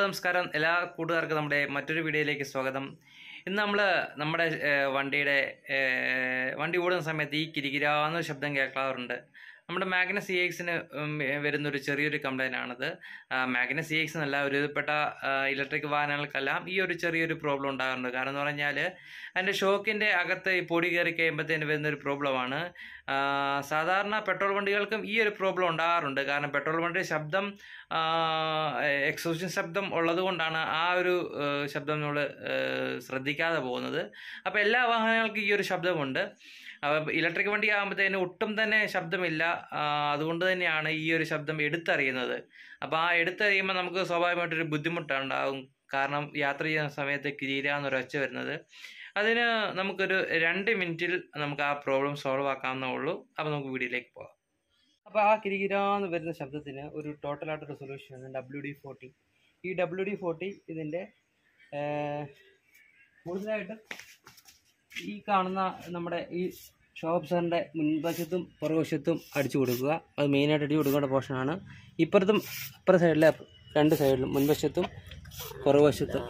നമസ്കാരം എല്ലാ കൂട്ടുകാർക്കും നമ്മുടെ മറ്റൊരു വീഡിയോയിലേക്ക് സ്വാഗതം ഇന്ന് നമ്മൾ നമ്മുടെ ഏഹ്, വണ്ടിയുടെ ഏഹ്, വണ്ടി ഓടുന്ന സമയത്ത് ഈ കിരികിരാന്ന ശബ്ദം കേൾക്കാറുണ്ട് നമ്മുടെ മാഗ്നസ് സി എക്സിന് വരുന്നൊരു ചെറിയൊരു കംപ്ലൈൻ്റ് ആണത് മാഗ്നസ് സി എക്സ് എന്നല്ല ഒരുവിധപ്പെട്ട ഇലക്ട്രിക് വാഹനങ്ങൾക്കെല്ലാം ഈ ഒരു ചെറിയൊരു പ്രോബ്ലം ഉണ്ടാകാറുണ്ട് കാരണം എന്ന് പറഞ്ഞാൽ അതിൻ്റെ ഷോക്കിൻ്റെ അകത്ത് ഈ പൊടി കയറി കഴിയുമ്പോഴത്തേന് വരുന്നൊരു പ്രോബ്ലമാണ് സാധാരണ പെട്രോൾ വണ്ടികൾക്കും ഈ ഒരു പ്രോബ്ലം ഉണ്ടാകാറുണ്ട് കാരണം പെട്രോൾ വണ്ടിയുടെ ശബ്ദം എക്സോഷൻ ശബ്ദം ഉള്ളത് കൊണ്ടാണ് ആ ഒരു ആ, ശബ്ദം നമ്മൾ ശ്രദ്ധിക്കാതെ പോകുന്നത് അപ്പോൾ എല്ലാ വാഹനങ്ങൾക്കും ഈ ഒരു ശബ്ദമുണ്ട് അപ്പോൾ ഇലക്ട്രിക് വണ്ടി ആകുമ്പോഴത്തേന് ഒട്ടും തന്നെ ശബ്ദമില്ല ആ, അതുകൊണ്ട് തന്നെയാണ് ഈ ഒരു ശബ്ദം എടുത്തറിയുന്നത് അപ്പോൾ ആ എടുത്തറിയുമ്പോൾ നമുക്ക് സ്വാഭാവികമായിട്ടൊരു ബുദ്ധിമുട്ടുണ്ടാകും കാരണം യാത്ര ചെയ്യുന്ന സമയത്ത് കിരീരാന്നൊരു ഒച്ച വരുന്നത് അതിന് നമുക്കൊരു രണ്ട് മിനിറ്റിൽ നമുക്ക് ആ പ്രോബ്ലം സോൾവ് ആക്കാവുന്നേ ഉള്ളൂ അപ്പോൾ നമുക്ക് വീഡിയോയിലേക്ക് പോകാം അപ്പോൾ ആ കിരികിരാന്ന് വരുന്ന ശബ്ദത്തിന് ഒരു ടോട്ടലായിട്ടൊരു സൊല്യൂഷൻ ഡബ്ല്യു ഡി ഫോർട്ടി ഈ ഡബ്ല്യു ഡി ഫോർട്ടി ഇതിൻ്റെ കൂടുതലായിട്ട് ഈ കാണുന്ന നമ്മുടെ ഈ ഷോപ്പ് സാറിൻ്റെ മുൻവശത്തും പുറകുവശത്തും അടിച്ചു കൊടുക്കുക അത് മെയിനായിട്ട് അടിച്ചു കൊടുക്കേണ്ട പോർഷനാണ് ഇപ്പുറത്തും ഇപ്പുറ സൈഡിലെ രണ്ട് സൈഡിലും മുൻവശത്തും പുറകുവശത്തും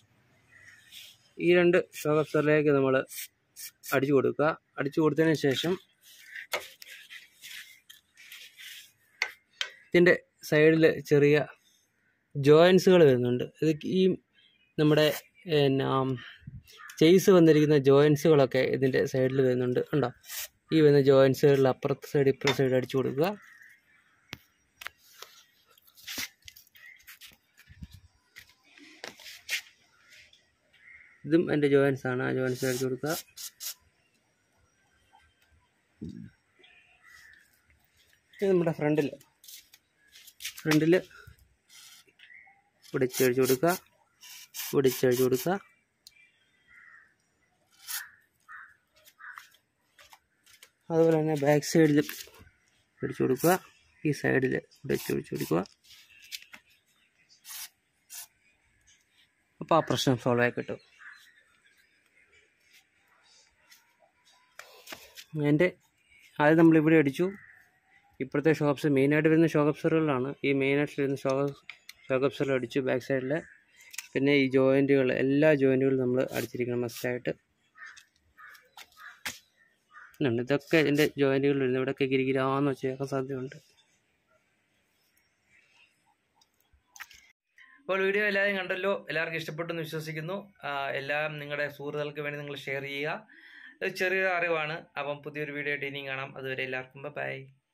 ഈ രണ്ട് ഷോക്ക് അബ്സറിലേക്ക് നമ്മൾ അടിച്ചു കൊടുക്കുക അടിച്ചു കൊടുത്തതിന് ശേഷം ഇതിൻ്റെ സൈഡിൽ ചെറിയ ജോയിൻസുകൾ വരുന്നുണ്ട് ഇത് ഈ നമ്മുടെ എന്നാ ചെയ്സ് വന്നിരിക്കുന്ന ജോയിൻസുകളൊക്കെ ഇതിൻ്റെ സൈഡിൽ വരുന്നുണ്ട് ഉണ്ടോ ഈ വരുന്ന ജോയിൻസുകളിൽ അപ്പുറത്തെ സൈഡ് ഇപ്പുറത്തെ സൈഡ് അടിച്ചു കൊടുക്കുക ഇതും എൻ്റെ ജോയിൻസ് ആണ് ആ ജോയിൻസ് അടിച്ചു കൊടുക്കുക ഇത് നമ്മുടെ ഫ്രണ്ടിൽ ഫ്രണ്ടിൽ പിടിച്ചഴിച്ചു കൊടുക്കുക പിടിച്ചഴിച്ചു കൊടുക്കുക അതുപോലെ തന്നെ ബാക്ക് സൈഡിൽ പിടിച്ചു കൊടുക്കുക ഈ സൈഡിൽ പിടിച്ച് പിടിച്ചു കൊടുക്കുക അപ്പോൾ ആ പ്രശ്നം സോൾവ് ആയി കിട്ടും എൻ്റെ ആദ്യം നമ്മൾ ഇവിടെ അടിച്ചു ഇപ്പോഴത്തെ ഷോപ്സ് മെയിനായിട്ട് വരുന്ന ഷോക്ക് അബ്സറുകളാണ് ഈ മെയിനായിട്ട് വരുന്ന ഷോക്ക് ഷോക്ക് അബ്സറിൽ അടിച്ചു ബാക്ക് സൈഡിൽ പിന്നെ ഈ ജോയിൻറ്റുകൾ എല്ലാ ജോയിൻറ്റുകളും നമ്മൾ അടിച്ചിരിക്കണം മസ്റ്റായിട്ട് ഉണ്ട് ഇതൊക്കെ ഇതിൻ്റെ ജോയിൻറ്റുകൾ വരുന്നത് ഇവിടെയൊക്കെ ഗിരിഗിരാന്ന് വെച്ചേക്കാൻ സാധ്യതയുണ്ട് അപ്പോൾ വീഡിയോ എല്ലാവരും കണ്ടല്ലോ എല്ലാവർക്കും ഇഷ്ടപ്പെട്ടെന്ന് വിശ്വസിക്കുന്നു ആ, എല്ലാം നിങ്ങളുടെ സുഹൃത്തുക്കൾക്ക് വേണ്ടി നിങ്ങൾ ഷെയർ ചെയ്യുക ഇത് ചെറിയൊരു അറിവാണ് അപ്പം പുതിയൊരു വീഡിയോ ആയിട്ട് ഇനിയും കാണാം അതുവരെ എല്ലാവർക്കും ബൈ